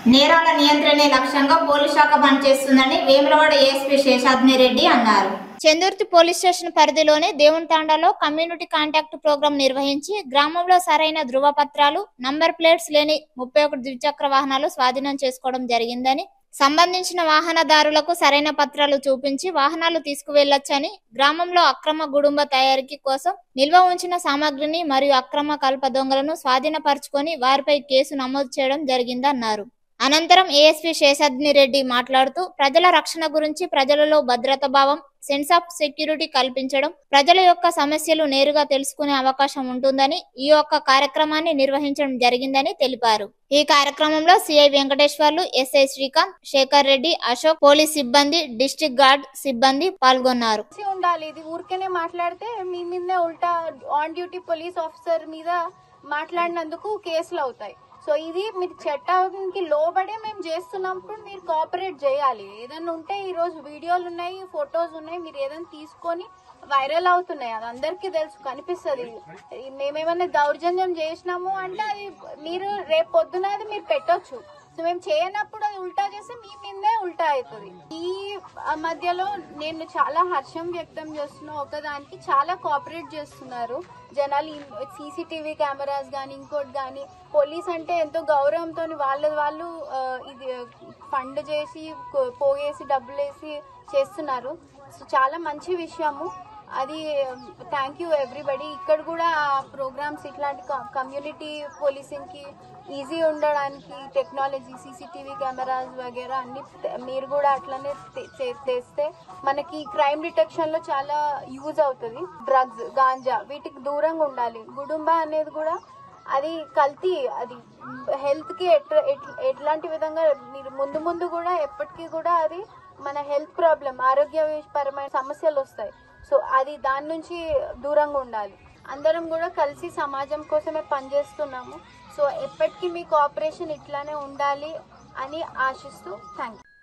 నేరాల నియంత్రణే లక్ష్యంగా పోలీస్ శాఖ పనిచేస్తుందని వేములవాడ ఏఎస్పీ శేషాద్ని రెడ్డి అన్నారు చందుర్తి పోలీస్ స్టేషన్ పరిధిలోని దేవునితాండలో కమ్యూనిటీ కాంటాక్ట్ ప్రోగ్రాం నిర్వహించి గ్రామంలో సరైన ధృవపత్రాలు నంబర్ ప్లేట్స్ లేని ముప్పై ఒకటి ద్విచక్ర వాహనాలు స్వాధీనం చేసుకోవడం జరిగిందని సంబంధించిన వాహనదారులకు సరైన పత్రాలు చూపించి వాహనాలు తీసుకువెళ్లొచ్చని గ్రామంలో అక్రమ గుడుంబ తయారీకి కోసం నిల్వ ఉంచిన సామాగ్రిని మరియు అక్రమ కల్ప దొంగలను స్వాధీనపరుచుకొని వారిపై కేసు నమోదు చేయడం జరిగిందన్నారు అనంతరం ఏఎస్పీ శేషాద్ని రెడ్డి మాట్లాడుతూ ప్రజల రక్షణ గురించి ప్రజలలో భద్రత భావం సెన్స్ ఆఫ్ సెక్యూరిటీ కల్పించడం ప్రజల యొక్క సమస్యలు నేరుగా తెలుసుకునే అవకాశం ఉంటుందని ఈ యొక్క కార్యక్రమాన్ని నిర్వహించడం జరిగిందని తెలిపారు ఈ కార్యక్రమంలో CI Venkateswarlu SI Srikanth Sekhar Reddy Ashok police సిబ్బంది డిస్ట్రిక్ట్ గార్డ్ సిబ్బంది పాల్గొన్నారు తెలిసి ఉండాలి ఇది ఊరికేనే మాట్లాడితే మీ మీదే ఉల్టా ఆన్ డ్యూటీ పోలీస్ ఆఫీసర్ మీద మాట్లాడినందుకు కేసులు అవుతాయి సో ఇది మీరు చట్టానికి లోబడే మేము చేస్తున్నప్పుడు మీరు కోఆపరేట్ చేయాలి ఏదైనా ఉంటే ఈ రోజు వీడియోలు ఉన్నాయి ఫొటోస్ ఉన్నాయి మీరు ఏదైనా తీసుకొని వైరల్ అవుతున్నాయి అది అందరికీ తెలుసు కనిపిస్తుంది మేమేమైనా దౌర్జన్యం చేసినాము అంటే అది మీరు రేపు పొద్దున అది మీరు పెట్టొచ్చు సో మేము చేయనప్పుడు అది ఉల్టా చేస్తే మీ మీదే ఉల్టా అవుతుంది ఈ ఆ మధ్యలో నేను చాలా హర్షం వ్యక్తం చేస్తున్నా ఒకదానికి చాలా కోఆపరేట్ చేస్తున్నారు జనాలు సీసీటీవీ కెమెరాస్ కానీ ఇంకోటి కానీ పోలీస్ అంటే ఎంతో గౌరవంతో వాళ్ళ వాళ్ళు ఆ, ఇది ఫండ్ చేసి కో- పోగేసి డబ్బులు వేసి చేస్తున్నారు సో చాలా మంచి విషయము అది థ్యాంక్ యూ ఎవ్రీబడి ఇక్కడ కూడా ప్రోగ్రామ్స్ ఇట్లాంటి కమ్యూనిటీ పోలీసింగ్ కి ఈజీ ఉండడానికి టెక్నాలజీ సీసీటీవీ కెమెరాస్ వగేరా అన్ని తె- మీరు కూడా అట్లనే తె- చే- తెస్తే మనకి క్రైమ్ డిటెక్షన్ లో చాలా యూజ్ అవుతుంది డ్రగ్స్ గాంజా వీటికి దూరంగా ఉండాలి గుడుంబ అనేది కూడా అది కల్తీ అది హెల్త్ కి ఎట్ల ఎట్ల- ఎట్లాంటి విధంగా మీరు ముందు ముందు కూడా ఎప్పటికీ కూడా అది మన హెల్త్ ప్రాబ్లం ఆరోగ్యపరమైన సమస్యలు వస్తాయి సో అది దాని నుంచి దూరంగా ఉండాలి అందరం కూడా కలిసి సమాజం కోసమే పనిచేస్తున్నాము సో ఎప్పటికీ మీ కోఆపరేషన్ ఇట్లానే ఉండాలి అని ఆశిస్తూ థ్యాంక్ యూ